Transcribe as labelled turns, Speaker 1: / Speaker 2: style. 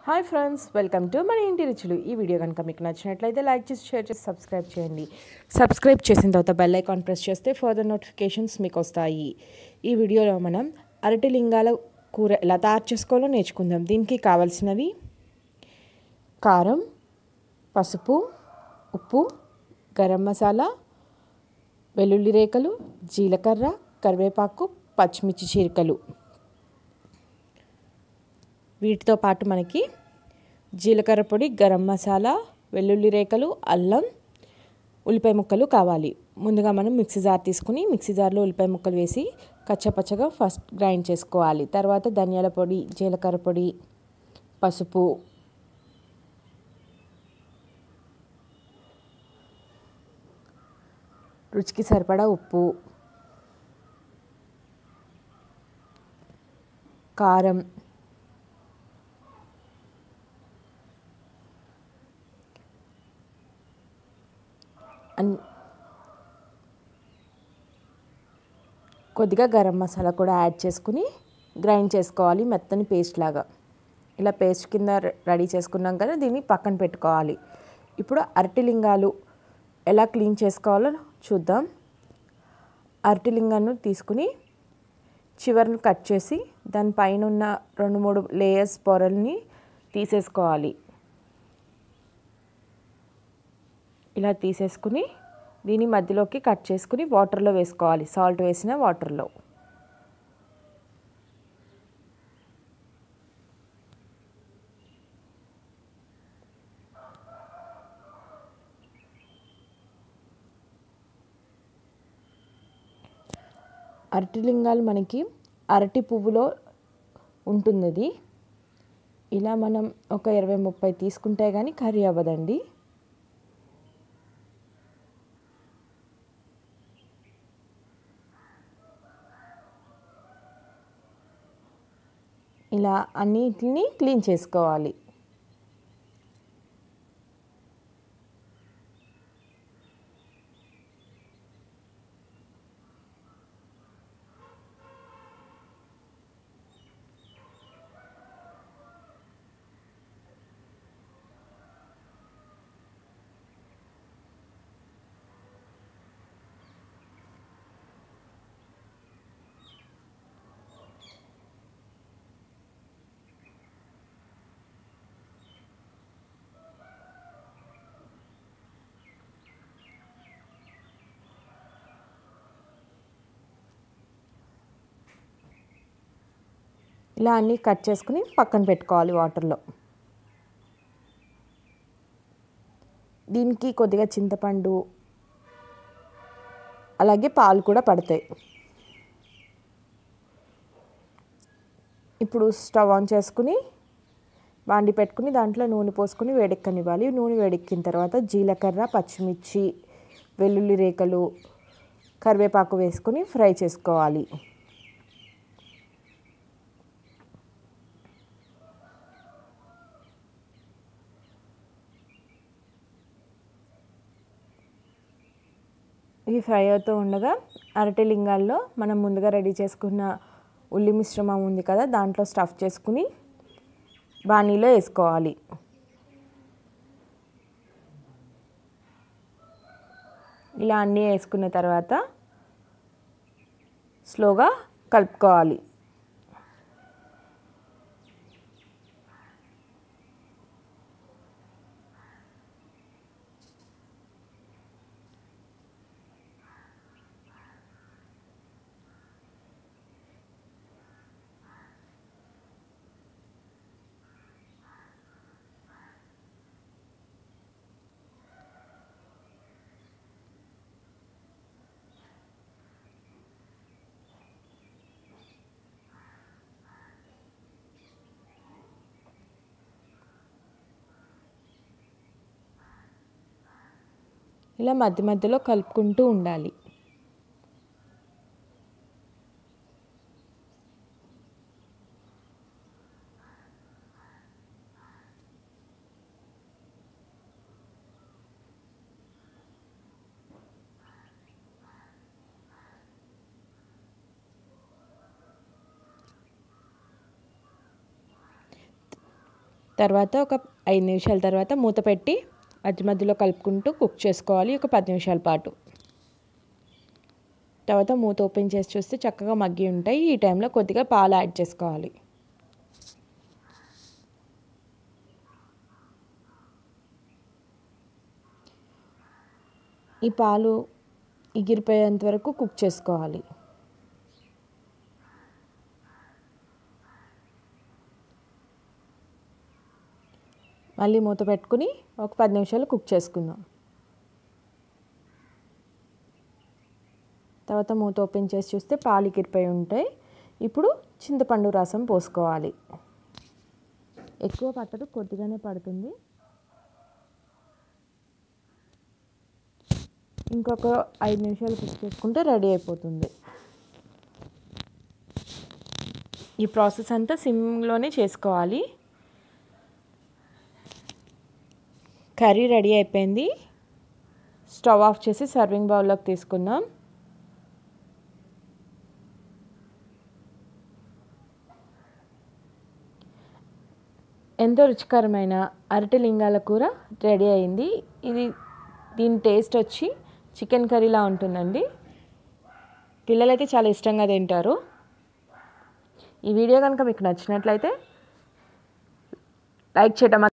Speaker 1: hi friends welcome to మన ఇంటి రుచులు ఈ వీడియో కనుక మీకు నచ్చినట్లయితే లైక్ చేసి షేర్ చేసి సబ్స్క్రైబ్ చేయండి సబ్స్క్రైబ్ చేసిన తర్వాత బెల్ ఐకాన్ ప్రెస్ చేస్తే ఫర్దర్ నోటిఫికేషన్స్ మీకు వస్తాయి ఈ వీడియోలో మనం అరటి లింగాల కూర ఎలా తయారు చేసుకోవాలో నేర్చుకుందాం దీనికి కావాల్సినవి కారం పసుపు ఉప్పు గరం మసాలా వెల్లుల్లి రేకలు జీలకర్ర కరివేపాకు పచ్చిమిర్చి చీరికలు వీటితో పాటు మనకి జీలకర్ర పొడి గరం మసాలా వెల్లుల్లి రేకలు అల్లం ఉల్లిపాయ ముక్కలు కావాలి ముందుగా మనం మిక్సీ జార్ తీసుకుని మిక్సీ జార్లో ఉల్లిపాయ ముక్కలు వేసి కచ్చపచ్చగా ఫస్ట్ గ్రైండ్ చేసుకోవాలి తర్వాత ధనియాల పొడి జీలకర్ర పొడి పసుపు రుచికి సరిపడా ఉప్పు కారం అన్ కొద్దిగా గరం మసాలా కూడా యాడ్ చేసుకుని గ్రైండ్ చేసుకోవాలి మెత్తని పేస్ట్ లాగా ఇలా పేస్ట్ కింద రెడీ చేసుకున్నాం కదా దీన్ని పక్కన పెట్టుకోవాలి ఇప్పుడు అరటి లింగాలు ఎలా క్లీన్ చేసుకోవాలో చూద్దాం అరటి లింగాన్ని తీసుకుని చివరిని కట్ చేసి దానిపైన ఉన్న రెండు మూడు లేయర్స్ పొరల్ని తీసేసుకోవాలి ఇలా తీసేసుకుని దీని మధ్యలోకి కట్ చేసుకుని వాటర్లో వేసుకోవాలి సాల్ట్ వేసిన వాటర్లో అరటి లింగాలు మనకి అరటి పువ్వులో ఉంటుంది అది ఇలా మనం ఒక ఇరవై ముప్పై తీసుకుంటే కానీ కర్రీ అవ్వదండి ఇలా అన్నిటిని క్లీన్ చేసుకోవాలి ఇలా అన్నీ కట్ చేసుకుని పక్కన పెట్టుకోవాలి వాటర్లో దీనికి కొద్దిగా చింతపండు అలాగే పాలు కూడా పడతాయి ఇప్పుడు స్టవ్ ఆన్ చేసుకుని వాండి పెట్టుకుని దాంట్లో నూనె పోసుకుని వేడెక్కనివ్వాలి నూనె వేడెక్కిన తర్వాత జీలకర్ర పచ్చిమిర్చి వెల్లుల్లి రేకలు కరివేపాకు వేసుకొని ఫ్రై చేసుకోవాలి ఇవి ఫ్రై అవుతూ ఉండగా అరటి లింగాల్లో మనం ముందుగా రెడీ చేసుకున్న ఉల్లి మిశ్రమం ఉంది కదా దాంట్లో స్టఫ్ చేసుకుని బాణీలో వేసుకోవాలి ఇలా అన్నీ వేసుకున్న తర్వాత స్లోగా కలుపుకోవాలి ఇలా మధ్య మధ్యలో కలుపుకుంటూ ఉండాలి తర్వాత ఒక ఐదు నిమిషాల తర్వాత మూత పెట్టి మధ్య మధ్యలో కలుపుకుంటూ కుక్ చేసుకోవాలి ఒక పది నిమిషాల పాటు తర్వాత మూత ఓపెన్ చేసి చూస్తే చక్కగా మగ్గి ఉంటాయి ఈ టైంలో కొద్దిగా పాలు యాడ్ చేసుకోవాలి ఈ పాలు ఎగిరిపోయేంత వరకు కుక్ చేసుకోవాలి మళ్ళీ మూత పెట్టుకుని ఒక పది నిమిషాలు కుక్ చేసుకుందాం తర్వాత మూత ఓపెన్ చేసి చూస్తే పాలు ఎగిరిపోయి ఉంటాయి ఇప్పుడు చింతపండు రసం పోసుకోవాలి ఎక్కువ పట్టదు కొద్దిగానే పడుతుంది ఇంకొక ఐదు నిమిషాలు కుక్ చేసుకుంటే రెడీ అయిపోతుంది ఈ ప్రాసెస్ అంతా సిమ్లోనే చేసుకోవాలి కర్రీ రెడీ అయిపోయింది స్టవ్ ఆఫ్ చేసి సర్వింగ్ బౌల్లోకి తీసుకుందాం ఎంతో రుచికరమైన అరటి లింగాల కూర రెడీ అయింది ఇది దీని టేస్ట్ వచ్చి చికెన్ కర్రీలా ఉంటుందండి పిల్లలైతే చాలా ఇష్టంగా తింటారు ఈ వీడియో కనుక మీకు నచ్చినట్లయితే లైక్ చేయడం